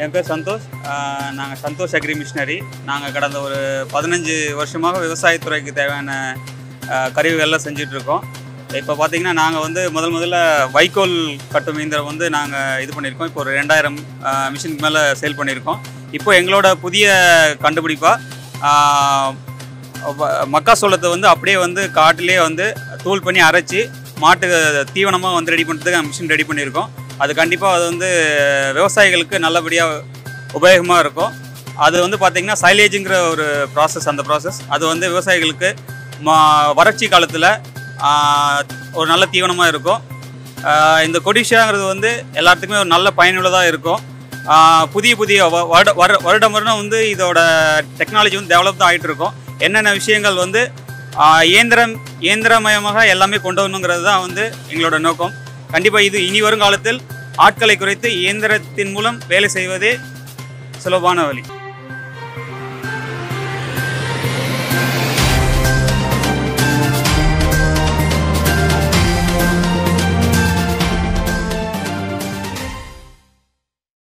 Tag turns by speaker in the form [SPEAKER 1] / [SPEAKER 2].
[SPEAKER 1] என் பேர் சந்தோஷ் நாங்கள் Santhosh agri machinery நாங்கள் கடந்த ஒரு பதினஞ்சு வருஷமாக விவசாயத்துறைக்கு தேவையான ஆஹ், கருவிகள்லாம் செஞ்சிட்ருக்கோம் இப்போ பார்த்தீங்கன்னா நாங்கள் வந்து முதல் முதல்ல வைக்கோல் கட்டும் இயந்திரம் வந்து நாங்கள் இது பண்ணியிருக்கோம் இப்போ ஒரு ரெண்டாயிரம் மிஷினுக்கு மேலே சேல் பண்ணியிருக்கோம் இப்போ எங்களோட புதிய கண்டுபிடிப்பாக மக்காசோளத்தை வந்து அப்படியே வந்து காட்டிலே வந்து தூள் பண்ணி அரைச்சி மாட்டு தீவனமாக வந்து ரெடி பண்ணுறதுக்கு மிஷின் ரெடி பண்ணியிருக்கோம் அது கண்டிப்பாக அது வந்து விவசாயிகளுக்கு நல்லபடியாக உபயோகமாக இருக்கும் அது வந்து பார்த்திங்கன்னா சைலேஜுங்கிற ஒரு ப்ராசஸ் அந்த ப்ராசஸ் அது வந்து விவசாயிகளுக்கு மா வறட்சி காலத்தில் ஒரு நல்ல தீவனமாக இருக்கும் ஆஹ் இந்த கொடிஷாங்கிறது வந்து எல்லாத்துக்குமே ஒரு நல்ல பயனுள்ளதாக இருக்கும் ஆஹ் புதிய புதிய வ- வருட வர வருடம் வருடம் வந்து இதோட டெக்னாலஜி வந்து டெவலப் தான் ஆகிட்டு இருக்கும் என்னென்ன விஷயங்கள் வந்து ஆஹ் இயந்திரம் இயந்திரமயமாக எல்லாமே கொண்டு வரணுங்கிறது தான் வந்து எங்களோட நோக்கம் கண்டிப்பாக இது இனி வரும் காலத்தில் ஆட்களை குறைத்து இயந்திரத்தின் மூலம் வேலை செய்வதே சுலபான வழி